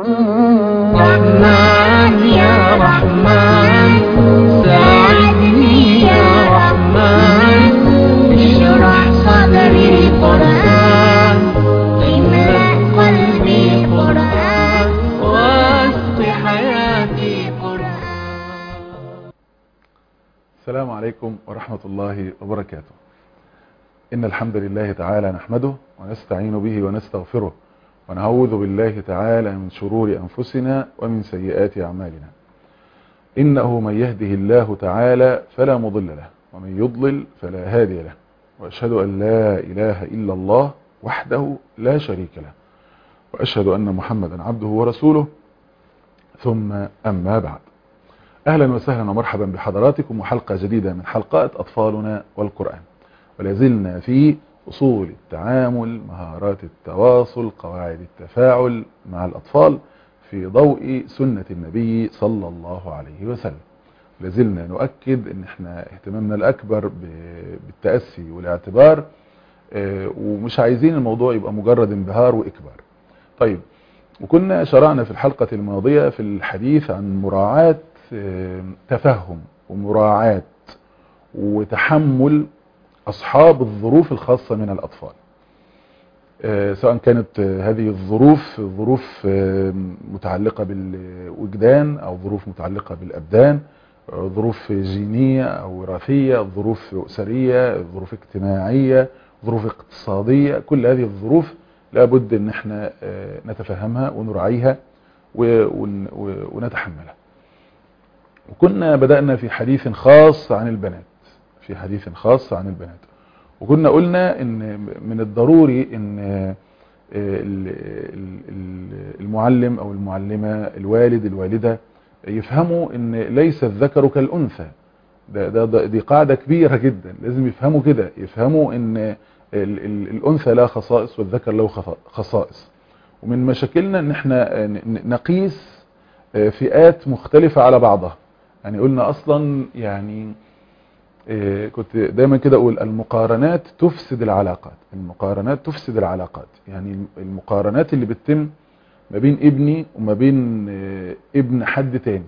رحمن يا رحمن ساعدني يا رحمن اشرح صدري قرآن املأ قلبي قرآن واسق حياتي قرآن السلام عليكم ورحمة الله وبركاته إن الحمد لله تعالى نحمده ونستعين به ونستغفره ونعوذ بالله تعالى من شرور أنفسنا ومن سيئات أعمالنا إنه من يهده الله تعالى فلا مضل له ومن يضلل فلا هادي له وأشهد أن لا إله إلا الله وحده لا شريك له وأشهد أن محمدا عبده ورسوله ثم أما بعد أهلا وسهلا ومرحبا بحضراتكم وحلقة جديدة من حلقات أطفالنا والقرآن ولازلنا في أصول التعامل مهارات التواصل قواعد التفاعل مع الأطفال في ضوء سنة النبي صلى الله عليه وسلم لازلنا نؤكد ان احنا اهتمامنا الأكبر ب- بالتأسي والاعتبار آه، ومش عايزين الموضوع يبقى مجرد انبهار وإكبار طيب وكنا شرعنا في الحلقة الماضية في الحديث عن مراعاة آه، تفهم ومراعاة وتحمل أصحاب الظروف الخاصة من الأطفال آه، سواء كانت آه، هذه الظروف ظروف آه، متعلقة بالوجدان أو ظروف متعلقة بالأبدان آه، ظروف جينية أو وراثية ظروف أسرية ظروف اجتماعية ظروف اقتصادية كل هذه الظروف لابد ان احنا آه، نتفهمها ونراعيها و- ون- و- ونتحملها وكنا بدأنا في حديث خاص عن البنات في حديث خاص عن البنات وكنا قلنا ان من الضروري ان آه، ال- ال- ال- المعلم او المعلمة الوالد الوالدة يفهموا ان ليس الذكر كالانثى ده ده ده- دي قاعدة كبيرة جدا لازم يفهموا كده يفهموا ان ال- ال- الانثى لها خصائص والذكر له خص- خصائص ومن مشاكلنا ان احنا ن- ن- نقيس آه، فئات مختلفة على بعضها يعني قلنا اصلا يعني آه، كنت دايما كده اقول المقارنات تفسد العلاقات المقارنات تفسد العلاقات يعني المقارنات اللي بتتم ما بين ابني وما بين آه، ابن حد تاني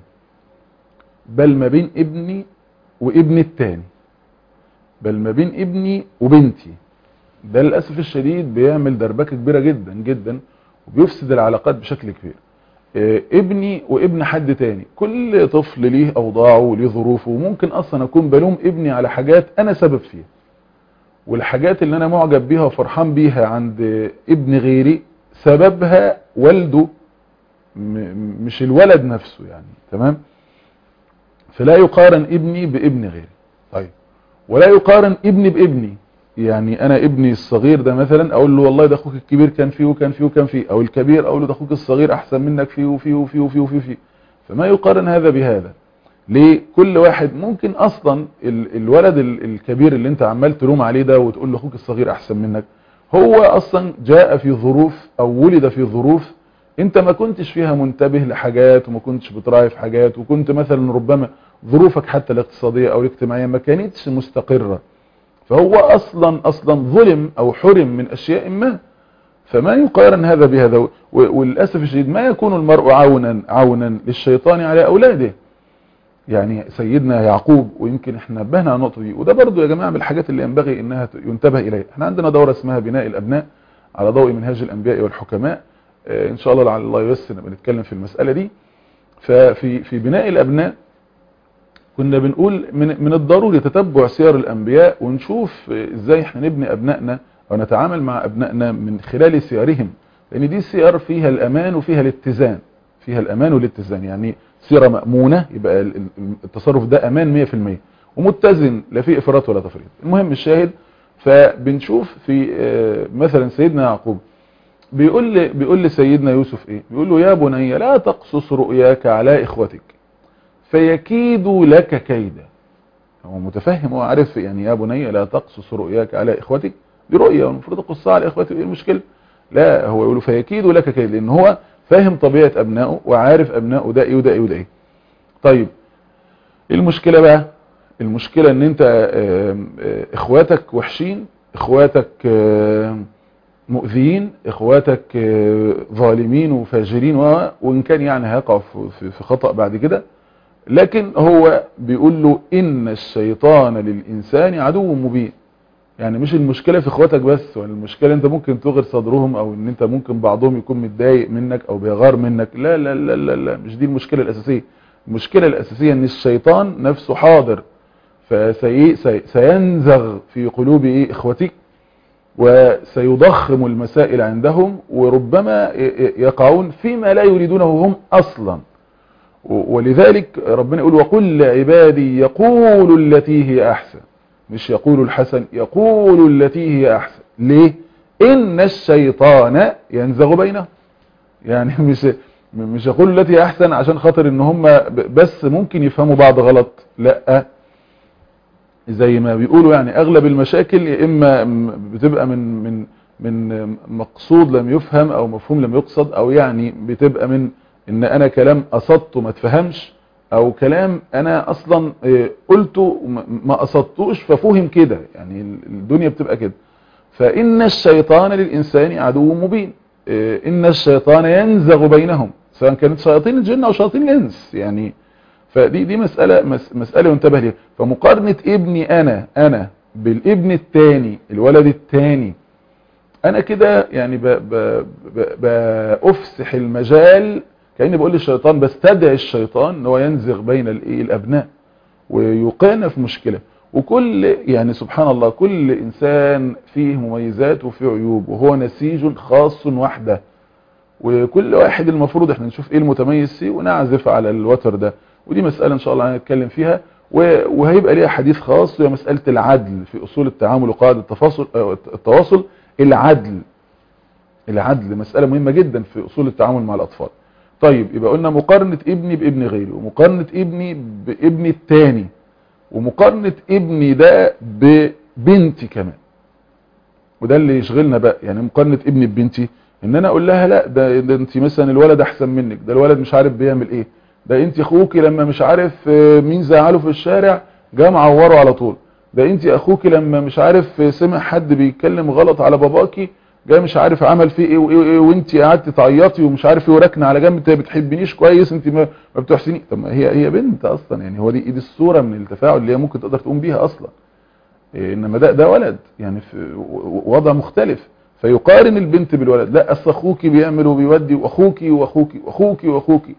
بل ما بين ابني وابن التاني بل ما بين ابني وبنتي ده للأسف الشديد بيعمل دربكة كبيرة جدا جدا وبيفسد العلاقات بشكل كبير آه، ابني وابن حد تاني كل طفل ليه اوضاعه وليه ظروفه وممكن اصلا اكون بلوم ابني على حاجات انا سبب فيها والحاجات اللي انا معجب بيها وفرحان بيها عند ابن غيري سببها والده م- مش الولد نفسه يعني تمام فلا يقارن ابني بابن غيري طيب ولا يقارن ابني بابني يعني انا ابني الصغير ده مثلا اقول له والله ده اخوك الكبير كان فيه وكان فيه وكان فيه او الكبير اقول له ده اخوك الصغير احسن منك فيه وفيه وفيه وفيه وفيه, وفيه. فما يقارن هذا بهذا ليه كل واحد ممكن اصلا ال- الولد ال- الكبير اللي انت عمال تلوم عليه ده وتقول له اخوك الصغير احسن منك هو اصلا جاء في ظروف او ولد في ظروف انت ما كنتش فيها منتبه لحاجات وما كنتش بتراعي في حاجات وكنت مثلا ربما ظروفك حتى الاقتصادية او الاجتماعية ما كانتش مستقرة فهو اصلا اصلا ظلم او حرم من اشياء ما فما يقارن هذا بهذا و- وللاسف الشديد ما يكون المرء عونا عونا للشيطان على اولاده يعني سيدنا يعقوب ويمكن احنا نبهنا على النقطه دي وده برضو يا جماعه من الحاجات اللي ينبغي انها ت- ينتبه اليها احنا عندنا دوره اسمها بناء الابناء على ضوء منهاج الانبياء والحكماء اه ان شاء الله لعل الله ييسر نبقى نتكلم في المساله دي ففي في بناء الابناء كنا بنقول من من الضروري تتبع سير الانبياء ونشوف ازاي احنا نبني ابنائنا او نتعامل مع ابنائنا من خلال سيرهم لان دي سير فيها الامان وفيها الاتزان فيها الامان والاتزان يعني سيره مامونه يبقى ال- ال- التصرف ده امان 100% ومتزن لا فيه افراط ولا تفريط المهم الشاهد فبنشوف في آه، مثلا سيدنا يعقوب بيقول لي بيقول لسيدنا يوسف ايه بيقول له يا بني لا تقصص رؤياك على اخوتك فيكيدوا لك كيدا هو متفهم هو عارف يعني يا بني لا تقصص رؤياك على اخوتك دي رؤيا والمفروض تقصها على اخوتك ايه المشكله لا هو يقول فيكيدوا لك كيدا لان هو فاهم طبيعه ابنائه وعارف ابنائه ده ايه وده ايه وده ايه طيب ايه المشكله بقى المشكله ان انت آم، آه، اخواتك وحشين اخواتك آم، مؤذيين اخواتك آه، ظالمين وفاجرين و- وان كان يعني هيقعوا في- في في خطأ بعد كده لكن هو بيقول له ان الشيطان للانسان عدو مبين يعني مش المشكلة في اخواتك بس ولا المشكلة انت ممكن تغر صدرهم او ان انت ممكن بعضهم يكون متضايق منك او بيغار منك لا لا لا لا, لا مش دي المشكلة الاساسية المشكلة الاساسية ان الشيطان نفسه حاضر فسينزغ في قلوب ايه اخوتك وسيضخم المسائل عندهم وربما يقعون فيما لا يريدونه هم اصلا ولذلك ربنا يقول وقل لعبادي يقولوا التي هي احسن مش يقول الحسن يقول التي هي احسن ليه ان الشيطان ينزغ بينهم يعني مش مش يقول التي هي احسن عشان خاطر ان هم بس ممكن يفهموا بعض غلط لا زي ما بيقولوا يعني اغلب المشاكل يا اما بتبقى من من من مقصود لم يفهم او مفهوم لم يقصد او يعني بتبقى من ان انا كلام قصدته ما تفهمش او كلام انا اصلا قلته ما قصدتوش ففهم كده يعني الدنيا بتبقى كده فان الشيطان للانسان عدو مبين ان الشيطان ينزغ بينهم سواء كانت شياطين الجن او شياطين الانس يعني فدي دي مسألة مسألة ينتبه ليها فمقارنة ابني انا انا بالابن التاني الولد التاني انا كده يعني ب ب ب بافسح المجال كأني بقول للشيطان بستدعي الشيطان ان هو ينزغ بين الايه الابناء ويوقعنا في مشكلة وكل يعني سبحان الله كل انسان فيه مميزات وفيه عيوب وهو نسيج خاص وحده وكل واحد المفروض احنا نشوف ايه المتميز فيه ونعزف على الوتر ده ودي مسألة ان شاء الله هنتكلم فيها وهيبقى ليها حديث خاص وهي مسألة العدل في اصول التعامل وقواعد التفاصل التواصل العدل العدل مسألة مهمة جدا في اصول التعامل مع الاطفال طيب يبقى قلنا مقارنة ابني بابن غيري ومقارنة ابني بابني التاني ومقارنة ابني ده ببنتي كمان وده اللي يشغلنا بقى يعني مقارنة ابني ببنتي ان انا اقول لها لا ده, ده انت مثلا الولد احسن منك ده الولد مش عارف بيعمل ايه ده انت اخوكي لما مش عارف مين زعله في الشارع جه معوره على طول ده انت اخوكي لما مش عارف سمع حد بيتكلم غلط على باباكي جاي مش عارف عمل فيه ايه وايه وايه وانت قعدتي تعيطي ومش عارف ايه وراكنه على جنب انت ما بتحبنيش كويس انت ما, ما بتحسني طب ما هي هي بنت اصلا يعني هو دي دي الصوره من التفاعل اللي هي ممكن تقدر تقوم بيها اصلا إيه انما ده ده ولد يعني في وضع مختلف فيقارن البنت بالولد لا اصل اخوكي بيعمل وبيودي واخوكي واخوكي واخوكي واخوكي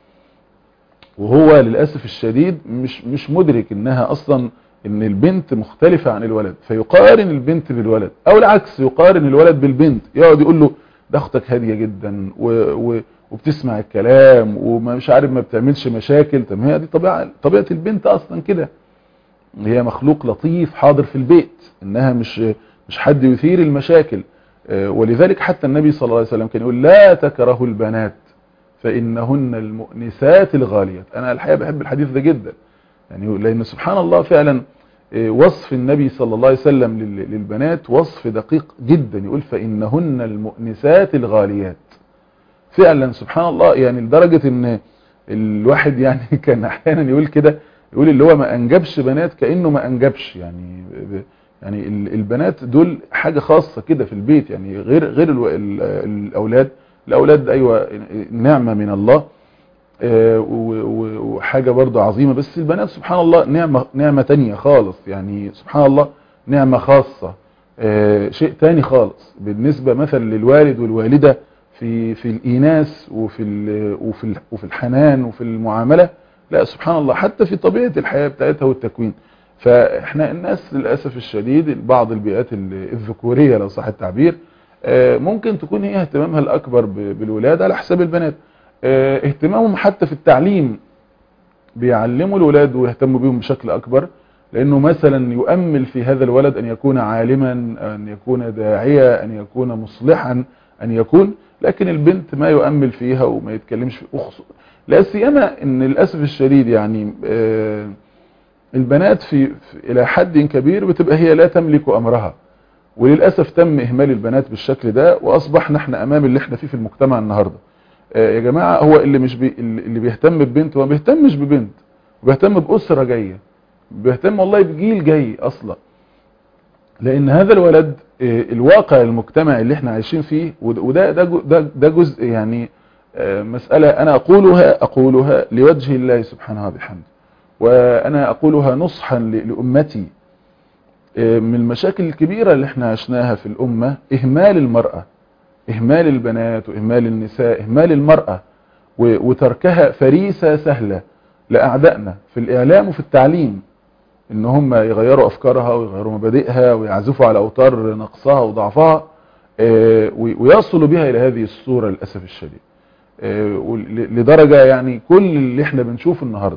وهو للاسف الشديد مش مش مدرك انها اصلا ان البنت مختلفة عن الولد فيقارن البنت بالولد او العكس يقارن الولد بالبنت يقعد يقول له ده اختك هادية جدا و و وبتسمع الكلام ومش عارف ما بتعملش مشاكل طب هي دي طبيعة طبيعة البنت اصلا كده هي مخلوق لطيف حاضر في البيت انها مش مش حد يثير المشاكل ولذلك حتى النبي صلى الله عليه وسلم كان يقول لا تكرهوا البنات فإنهن المؤنسات الغاليات أنا الحقيقة بحب الحديث ده جدا يعني لأن سبحان الله فعلا وصف النبي صلى الله عليه وسلم للبنات وصف دقيق جدا يقول فإنهن المؤنسات الغاليات فعلا سبحان الله يعني لدرجة ان الواحد يعني كان احيانا يقول كده يقول اللي هو ما انجبش بنات كأنه ما انجبش يعني يعني البنات دول حاجة خاصة كده في البيت يعني غير غير الاولاد الاولاد ايوه نعمة من الله وحاجة برضو عظيمة بس البنات سبحان الله نعمة, نعمة تانية خالص يعني سبحان الله نعمة خاصة شيء تاني خالص بالنسبة مثلا للوالد والوالدة في في الإيناس وفي وفي وفي الحنان وفي المعاملة لا سبحان الله حتى في طبيعة الحياة بتاعتها والتكوين فاحنا الناس للأسف الشديد بعض البيئات الذكورية لو صح التعبير ممكن تكون هي اهتمامها الأكبر بالولاد على حساب البنات اهتمامهم حتى في التعليم بيعلموا الولاد ويهتموا بيهم بشكل أكبر لأنه مثلا يؤمل في هذا الولد أن يكون عالما أن يكون داعية أن يكون مصلحا أن يكون لكن البنت ما يؤمل فيها وما يتكلمش في أخص لا سيما أن للأسف الشديد يعني البنات في, في إلى حد كبير بتبقى هي لا تملك أمرها وللأسف تم إهمال البنات بالشكل ده وأصبحنا احنا أمام اللي احنا فيه في المجتمع النهاردة يا جماعة هو اللي مش بي اللي بيهتم ببنت هو ما بيهتمش ببنت وبيهتم بأسرة جاية بيهتم والله بجيل جاي أصلا لان هذا الولد آه، الواقع المجتمعي اللي احنا عايشين فيه ود- وده ده جو- ده ده جزء يعني آه، مسألة انا اقولها اقولها لوجه الله سبحانه وبحمده وانا اقولها نصحا ل- لامتي آه، من المشاكل الكبيرة اللي احنا عشناها في الامة اهمال المرأة اهمال البنات واهمال النساء اهمال المرأة و- وتركها فريسة سهلة لاعدائنا في الاعلام وفي التعليم ان هم يغيروا افكارها ويغيروا مبادئها ويعزفوا على اوتار نقصها وضعفها آه، وي- ويصلوا بها الى هذه الصورة للاسف الشديد آه، ول- لدرجة يعني كل اللي احنا بنشوفه النهاردة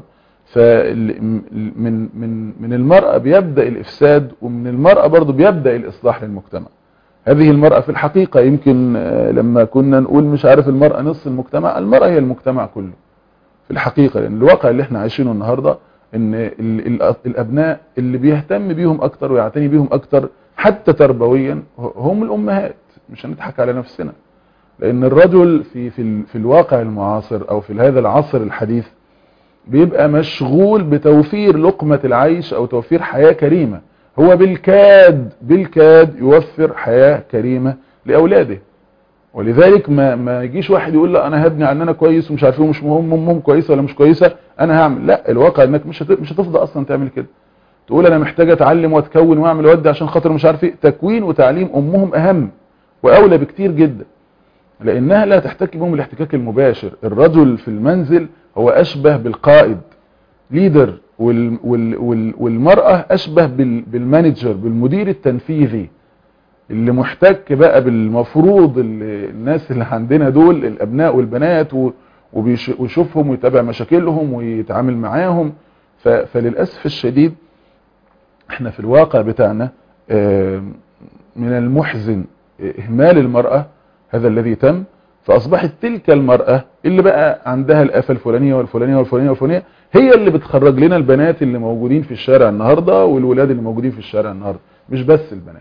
فمن من من المرأة بيبدأ الافساد ومن المرأة برضو بيبدأ الاصلاح للمجتمع هذه المرأة في الحقيقة يمكن آه، لما كنا نقول مش عارف المرأة نص المجتمع المرأة هي المجتمع كله في الحقيقة لأن الواقع اللي احنا عايشينه النهاردة ان ال- ال- الابناء اللي بيهتم بيهم اكتر ويعتني بيهم اكتر حتى تربويا هم الامهات مش هنضحك على نفسنا لان الرجل في في ال- في الواقع المعاصر او في هذا العصر الحديث بيبقى مشغول بتوفير لقمة العيش او توفير حياة كريمة هو بالكاد بالكاد يوفر حياة كريمة لاولاده ولذلك ما ما يجيش واحد يقول لا انا هبني على ان انا كويس ومش عارف ايه ومش مهم امهم كويسه ولا مش كويسه انا هعمل لا الواقع انك مش هت- مش هتفضى اصلا تعمل كده تقول انا محتاج اتعلم واتكون واعمل وادي عشان خاطر مش عارف ايه تكوين وتعليم امهم اهم واولى بكتير جدا لانها لا تحتك بهم الاحتكاك المباشر الرجل في المنزل هو اشبه بالقائد ليدر وال وال وال والمرأة اشبه بال بالمانجر بالمدير التنفيذي اللي محتك بقى بالمفروض اللي الناس اللي عندنا دول الابناء والبنات و- وبيش- ويشوفهم ويتابع مشاكلهم ويتعامل معاهم ف- فللأسف الشديد احنا في الواقع بتاعنا آه، من المحزن اهمال المرأة هذا الذي تم فاصبحت تلك المرأة اللي بقى عندها الافة الفلانية والفلانية والفلانية والفلانية هي اللي بتخرج لنا البنات اللي موجودين في الشارع النهاردة والولاد اللي موجودين في الشارع النهاردة مش بس البنات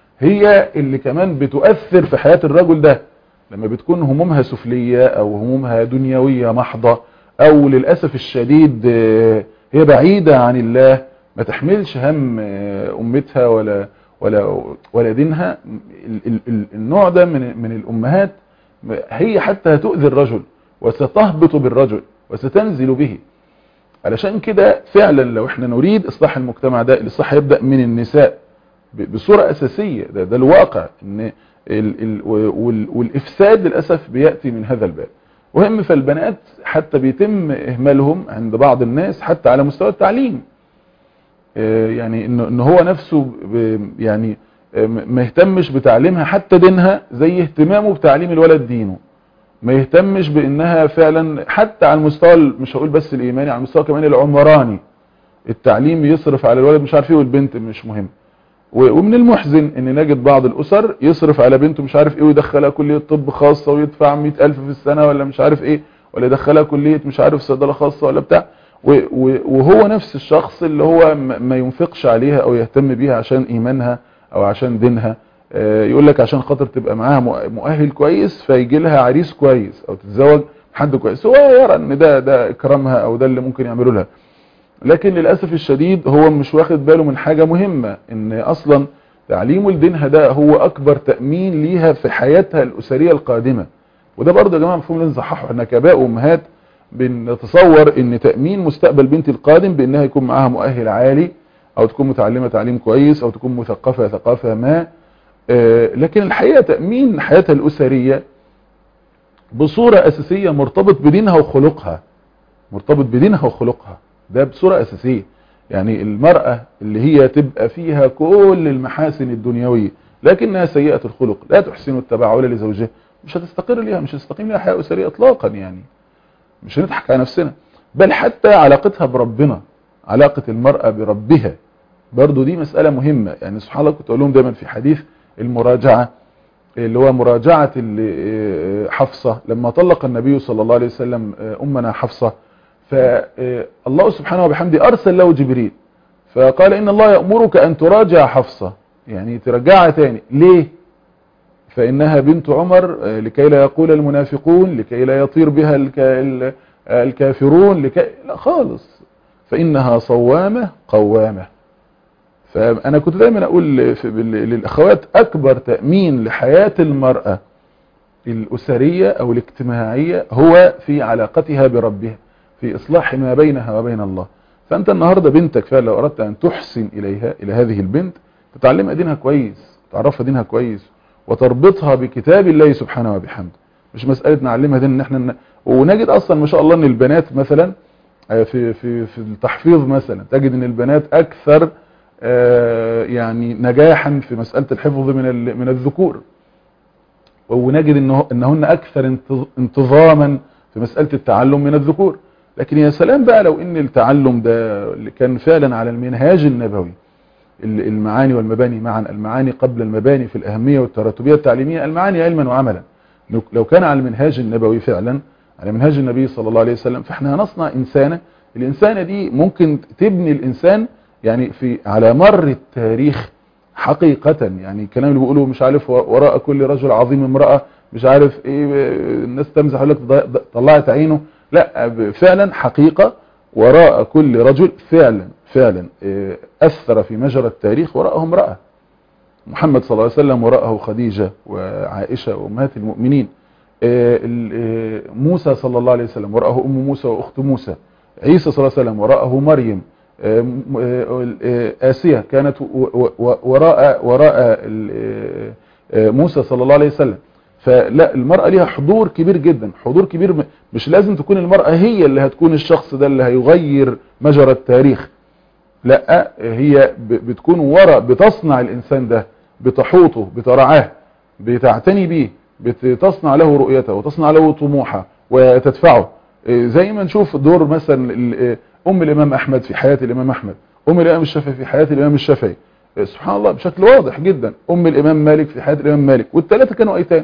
هي اللي كمان بتؤثر في حياة الرجل ده لما بتكون همومها سفلية او همومها دنيوية محضة او للأسف الشديد آه، هي بعيدة عن الله ما تحملش هم آه، امتها ولا ولا ولا دينها ال- ال- ال- النوع ده من من الامهات هي حتى هتؤذي الرجل وستهبط بالرجل وستنزل به علشان كده فعلا لو احنا نريد اصلاح المجتمع ده الاصلاح يبدأ من النساء ب- بصورة اساسية ده, ده الواقع ان ال ال وال والافساد للاسف بيأتي من هذا الباب وهم فالبنات حتى بيتم اهمالهم عند بعض الناس حتى على مستوى التعليم آه، يعني ان إن هو نفسه ب- يعني آه، م- ما يهتمش بتعليمها حتى دينها زي اهتمامه بتعليم الولد دينه ما يهتمش بانها فعلا حتى على المستوى ال- مش هقول بس الايماني على المستوى كمان العمراني التعليم يصرف على الولد مش عارف ايه والبنت مش مهم و- ومن المحزن ان نجد بعض الاسر يصرف على بنته مش عارف ايه ويدخلها كلية طب خاصة ويدفع 100000 في السنة ولا مش عارف ايه ولا يدخلها كلية مش عارف صيدلة خاصة ولا بتاع و- و- وهو نفس الشخص اللي هو م- ما ينفقش عليها او يهتم بيها عشان ايمانها او عشان دينها آه، يقول لك عشان خاطر تبقى معاها مؤ- مؤهل كويس فيجي لها عريس كويس او تتزوج حد كويس هو يرى ان ده ده اكرامها او ده اللي ممكن يعمله لها لكن للأسف الشديد هو مش واخد باله من حاجة مهمة ان اصلا تعليم لدينها ده هو اكبر تأمين ليها في حياتها الاسرية القادمة وده برضه يا جماعة مفهوم لازم نصححه احنا كاباء وامهات بنتصور ان تأمين مستقبل بنتي القادم بانها يكون معاها مؤهل عالي او تكون متعلمة تعليم كويس او تكون مثقفة ثقافة ما آه، لكن الحقيقة تأمين حياتها الاسرية بصورة اساسية مرتبط بدينها وخلقها مرتبط بدينها وخلقها ده بصورة أساسية يعني المرأة اللي هي تبقى فيها كل المحاسن الدنيوية لكنها سيئة الخلق لا تحسن التبعل لزوجها مش هتستقر ليها مش هتستقيم لها حياة أسرية إطلاقا يعني مش هنضحك على نفسنا بل حتى علاقتها بربنا علاقة المرأة بربها برضو دي مسألة مهمة يعني سبحان الله كنت أقول لهم دايما في حديث المراجعة اللي هو مراجعة ال- حفصة لما طلق النبي صلى الله عليه وسلم أمنا حفصة فالله سبحانه وبحمده أرسل له جبريل فقال إن الله يأمرك أن تراجع حفصة يعني ترجعها تاني ليه فإنها بنت عمر آه، لكي لا يقول المنافقون لكي لا يطير بها الك- ال- آه، الكافرون لكي لا خالص فإنها صوامة قوامة فانا كنت دايما اقول في- بال- للاخوات اكبر تامين لحياه المراه الاسريه او الاجتماعيه هو في علاقتها بربها في اصلاح ما بينها وبين الله فانت النهارده بنتك فعلا لو اردت ان تحسن اليها الى هذه البنت تتعلمها دينها كويس تعرفها دينها كويس وتربطها بكتاب الله سبحانه وبحمده مش مساله نعلمها دين ان احنا ن... ونجد اصلا ما شاء الله ان البنات مثلا آه، في في في التحفيظ مثلا تجد ان البنات اكثر آه، يعني نجاحا في مساله الحفظ من ال- من الذكور ونجد انه انهن اكثر انتظ- انتظاما في مساله التعلم من الذكور لكن يا سلام بقى لو ان التعلم ده اللي كان فعلا على المنهاج النبوي ال- المعاني والمباني معا المعاني قبل المباني في الأهمية والتراتبية التعليمية المعاني علما وعملا لو- لو كان على المنهاج النبوي فعلا على منهاج النبي صلى الله عليه وسلم فاحنا هنصنع إنسانة الإنسانة دي ممكن تبني الإنسان يعني في على مر التاريخ حقيقة يعني الكلام اللي بيقوله مش عارف وراء كل رجل عظيم امرأة مش عارف ايه الناس تمزح يقول لك ض- ض- طلعت عينه لا فعلا حقيقة وراء كل رجل فعلا فعلا إيه، أثر في مجرى التاريخ وراءه امرأة محمد صلى الله عليه وسلم وراءه خديجة وعائشة وأمهات المؤمنين إيه، ال- إيه، موسى صلى الله عليه وسلم وراءه أم موسى وأخت موسى عيسى صلى الله عليه وسلم وراءه مريم إيه، م- إيه، إيه، آسيا كانت و- و- وراء وراء ال- إيه، إيه، موسى صلى الله عليه وسلم فلا المرأة ليها حضور كبير جدا حضور كبير م- مش لازم تكون المرأة هي اللي هتكون الشخص ده اللي هيغير مجرى التاريخ لا هي ب- بتكون ورا بتصنع الإنسان ده بتحوطه بترعاه بتعتني بيه بتصنع له رؤيته وتصنع له طموحه وتدفعه إيه، زي ما نشوف دور مثلا ال- إيه، أم الإمام أحمد في حياة الإمام أحمد أم الإمام الشافعي في حياة الإمام الشافعي إيه، سبحان الله بشكل واضح جدا أم الإمام مالك في حياة الإمام مالك والثلاثة كانوا أيتام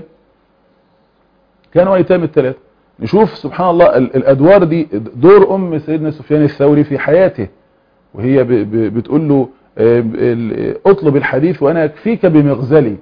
كانوا ايتام الثلاثه نشوف سبحان الله ال- الادوار دي دور ام سيدنا سفيان الثوري في حياته وهي ب- ب- بتقول له آه، ب- ال- اطلب الحديث وانا اكفيك بمغزلي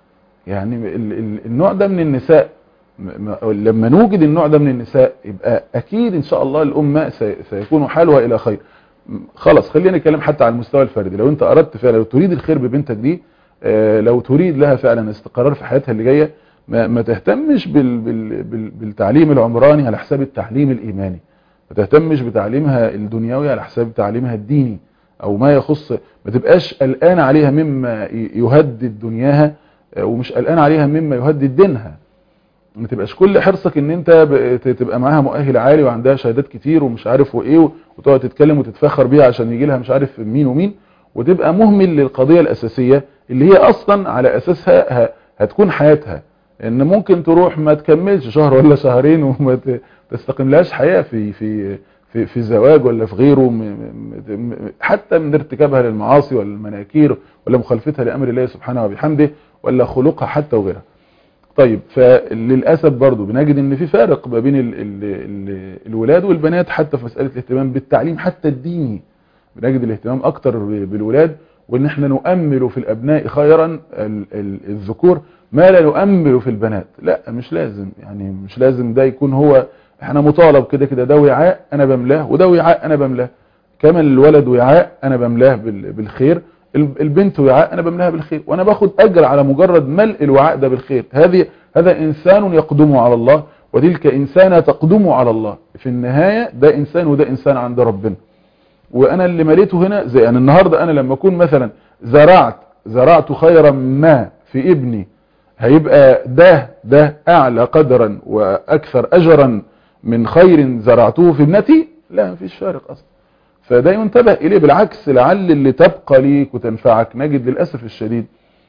يعني ال- ال- النوع ده من النساء م- م- لما نوجد النوع ده من النساء يبقى اكيد ان شاء الله الامه سي- سيكون حالها الى خير م- خلاص خلينا نتكلم حتى على المستوى الفردي لو انت اردت فعلا لو تريد الخير ببنتك دي آه، لو تريد لها فعلا استقرار في حياتها اللي جايه ما, ما تهتمش بال بال بال بالتعليم العمراني على حساب التعليم الإيماني ما تهتمش بتعليمها الدنيوي على حساب تعليمها الديني أو ما يخص ما تبقاش قلقان عليها مما ي- يهدد دنياها آه، ومش قلقان عليها مما يهدد دينها ما تبقاش كل حرصك ان انت ب- ت- تبقى معاها مؤهل عالي وعندها شهادات كتير ومش عارف وايه وتقعد تتكلم وتتفخر بيها عشان يجي لها مش عارف مين ومين وتبقى مهمل للقضية الأساسية اللي هي أصلا على أساسها ه- هتكون حياتها ان ممكن تروح ما تكملش شهر ولا شهرين وما ت- تستقملهاش حياة في في في في زواج ولا في غيره م- م- م- حتى من ارتكابها للمعاصي ولا المناكير ولا مخالفتها لأمر الله سبحانه وبحمده ولا خلقها حتى وغيرها طيب فللأسف برضو بنجد ان في فارق ما بين ال ال ال الولاد والبنات حتى في مسألة الاهتمام بالتعليم حتى الديني بنجد الاهتمام اكتر ب- بالولاد وان احنا نؤمل في الابناء خيرا ال- ال- الذكور ما لا نؤمل في البنات لا مش لازم يعني مش لازم ده يكون هو احنا مطالب كده كده ده وعاء انا بملاه وده وعاء انا بملاه كما الولد وعاء انا بملاه بال- بالخير ال- البنت وعاء انا بملاها بالخير وانا باخد اجر على مجرد ملء الوعاء ده بالخير هذه هذا انسان يقدم على الله وتلك انسانه تقدم على الله في النهايه ده انسان وده انسان عند ربنا وانا اللي مليته هنا زي انا النهارده انا لما اكون مثلا زرعت زرعت خيرا ما في ابني هيبقى ده ده اعلى قدرا واكثر اجرا من خير زرعته في ابنتي لا مفيش فارق اصلا فده ينتبه اليه بالعكس لعل اللي تبقى ليك وتنفعك نجد للاسف الشديد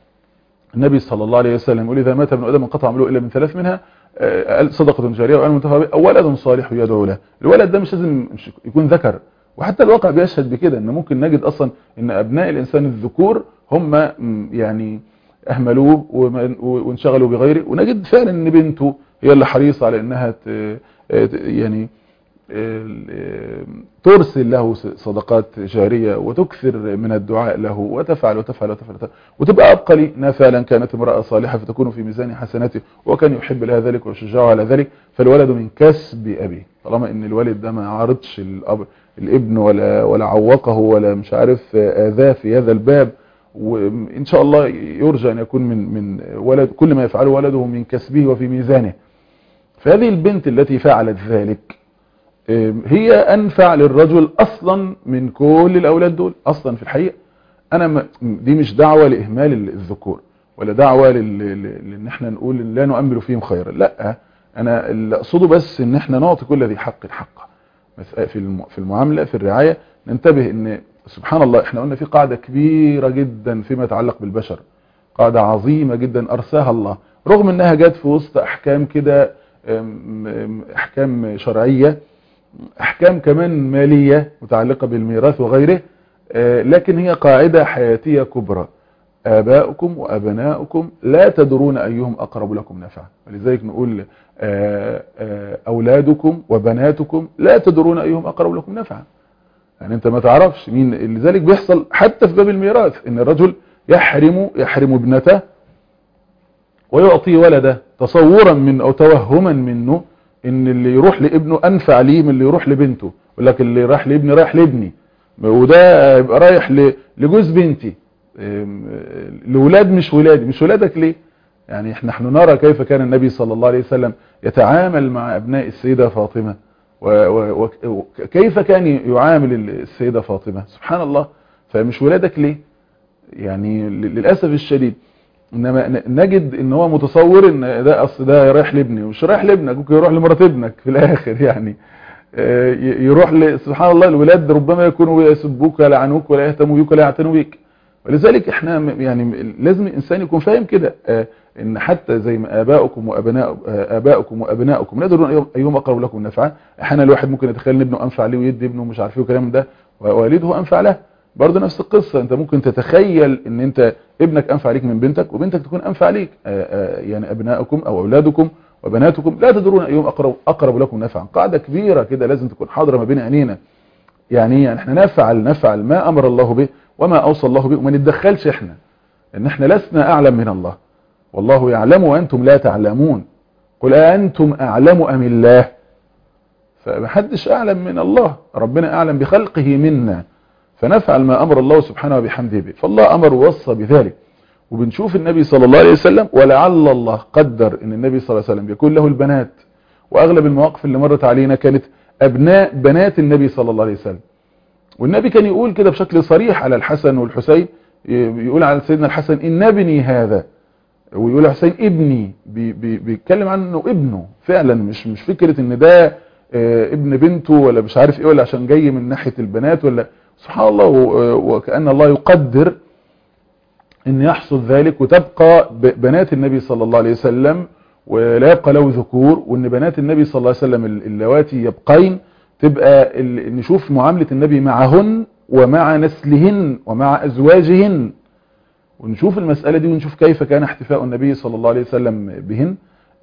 النبي صلى الله عليه وسلم يقول اذا مات ابن ادم انقطع عمله الا من ثلاث منها آه، صدقه جاريه وعلم منتفع به او ولد صالح يدعو له الولد ده مش لازم مش يكون ذكر وحتى الواقع بيشهد بكده ان ممكن نجد اصلا ان ابناء الانسان الذكور هم م، يعني اهملوه وما- وانشغلوا بغيره ونجد فعلا ان بنته هي اللي حريصه على انها ت- ت- يعني ترسل له صدقات جارية وتكثر من الدعاء له وتفعل وتفعل وتفعل, وتفعل وتبقى أبقى لي إنها فعلا كانت امرأة صالحة فتكون في ميزان حسناته وكان يحب لها ذلك ويشجعه على ذلك فالولد من كسب أبيه طالما إن الوالد ده ما عارضش الأب الابن ولا ولا عوقه ولا مش عارف آذاه في هذا الباب وإن شاء الله يرجى أن يكون من من ولد كل ما يفعله ولده من كسبه وفي ميزانه فهذه البنت التي فعلت ذلك هي أنفع للرجل أصلا من كل الأولاد دول أصلا في الحقيقة أنا ما دي مش دعوة لإهمال الذكور ولا دعوة لأن احنا نقول لا نؤمل فيهم خيرا لا أنا اللي أقصده بس إن احنا نعطي كل ذي حق حقه في المعاملة في الرعاية ننتبه إن سبحان الله احنا قلنا في قاعدة كبيرة جدا فيما يتعلق بالبشر قاعدة عظيمة جدا أرساها الله رغم انها جت في وسط احكام كده احكام شرعية احكام كمان مالية متعلقة بالميراث وغيره لكن هي قاعدة حياتية كبرى آباؤكم وأبناؤكم لا تدرون أيهم أقرب لكم نفعا ولذلك نقول أولادكم وبناتكم لا تدرون أيهم أقرب لكم نفعا يعني أنت ما تعرفش مين لذلك بيحصل حتى في باب الميراث إن الرجل يحرم يحرم ابنته ويعطي ولده تصورا من أو توهما منه ان اللي يروح لابنه انفع ليه من اللي يروح لبنته يقول لك اللي راح لابني رايح لابني وده يبقى رايح لجوز بنتي لولاد مش ولادي مش ولادك ليه يعني احنا نحن نرى كيف كان النبي صلى الله عليه وسلم يتعامل مع ابناء السيدة فاطمة وكيف كان يعامل السيدة فاطمة سبحان الله فمش ولادك ليه يعني للأسف الشديد انما نجد ان هو متصور ان ده اصل ده رايح لابني ومش رايح لابنك ممكن يروح لمرات ابنك في الاخر يعني يروح سبحان الله الولاد ربما يكونوا يسبوك ولا يلعنوك ولا يهتموا بيك ولا يعتنوا بيك ولذلك احنا يعني لازم الانسان يكون فاهم كده ان حتى زي ما اباؤكم وابناء اباؤكم وابناؤكم لا تدرون ايهم اقرب لكم نفعا احيانا الواحد ممكن يتخيل ان ابنه انفع ليه ويدي ابنه مش عارف ايه والكلام ده ووالده انفع له برضه نفس القصة انت ممكن تتخيل ان انت ابنك انفع ليك من بنتك وبنتك تكون انفع ليك يعني ابناؤكم او اولادكم وبناتكم لا تدرون ايهم اقرب اقرب لكم نفعا قاعدة كبيرة كده لازم تكون حاضرة ما بين عينينا يعني يعني احنا نفعل نفعل ما امر الله به وما اوصى الله به وما نتدخلش احنا ان احنا لسنا اعلم من الله والله يعلم وانتم لا تعلمون قل أأنتم أعلم أم الله فمحدش أعلم من الله ربنا أعلم بخلقه منا فنفعل ما أمر الله سبحانه وبحمده به فالله أمر ووصى بذلك وبنشوف النبي صلى الله عليه وسلم ولعل الله قدر ان النبي صلى الله عليه وسلم يكون له البنات واغلب المواقف اللي مرت علينا كانت ابناء بنات النبي صلى الله عليه وسلم والنبي كان يقول كده بشكل صريح على الحسن والحسين يقول على سيدنا الحسن ان ابني هذا ويقول حسين ابني بي بي بيتكلم عنه ابنه فعلا مش مش فكرة ان ده ابن بنته ولا مش عارف ايه ولا عشان جاي من ناحية البنات ولا سبحان الله وكأن الله يقدر ان يحصل ذلك وتبقى بنات النبي صلى الله عليه وسلم ولا يبقى له ذكور وان بنات النبي صلى الله عليه وسلم اللواتي يبقين تبقى نشوف معاملة النبي معهن ومع نسلهن ومع ازواجهن ونشوف المسألة دي ونشوف كيف كان احتفاء النبي صلى الله عليه وسلم بهن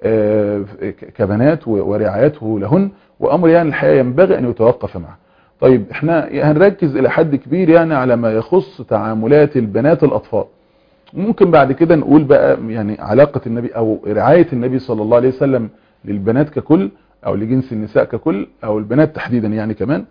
كبنات ورعايته لهن وامر يعني الحقيقة ينبغي ان يتوقف معه طيب احنا هنركز الى حد كبير يعني على ما يخص تعاملات البنات الاطفال ممكن بعد كده نقول بقى يعني علاقة النبي او رعاية النبي صلى الله عليه وسلم للبنات ككل او لجنس النساء ككل او البنات تحديدا يعني كمان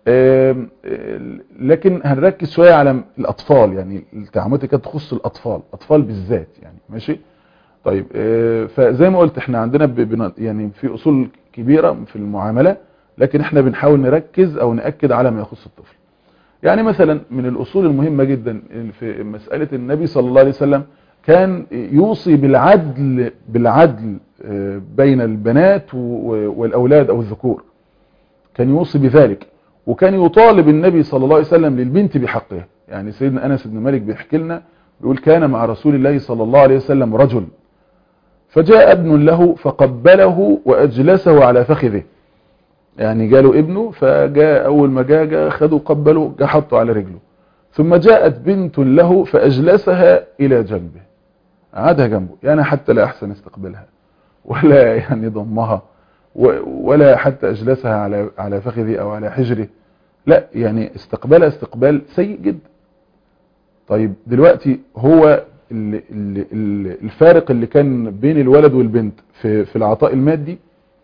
لكن هنركز شوية على الاطفال يعني التعاملات كانت تخص الاطفال اطفال بالذات يعني ماشي طيب فزي ما قلت احنا عندنا يعني في اصول كبيرة في المعاملة لكن احنا بنحاول نركز او نأكد على ما يخص الطفل يعني مثلا من الاصول المهمة جدا في مسألة النبي صلى الله عليه وسلم كان يوصي بالعدل بالعدل بين البنات والاولاد او الذكور كان يوصي بذلك وكان يطالب النبي صلى الله عليه وسلم للبنت بحقها يعني سيدنا انس بن مالك بيحكي لنا بيقول كان مع رسول الله صلى الله عليه وسلم رجل فجاء ابن له فقبله واجلسه على فخذه يعني جاله ابنه فجاء اول ما جاء جاء خده قبله جاء حطه على رجله ثم جاءت بنت له فاجلسها الى جنبه قعدها جنبه يعني حتى لا احسن استقبلها ولا يعني ضمها ولا حتى اجلسها على على فخذه او على حجره لا يعني استقبالها استقبال سيء جدا طيب دلوقتي هو ال ال ال الفارق اللي كان بين الولد والبنت في في العطاء المادي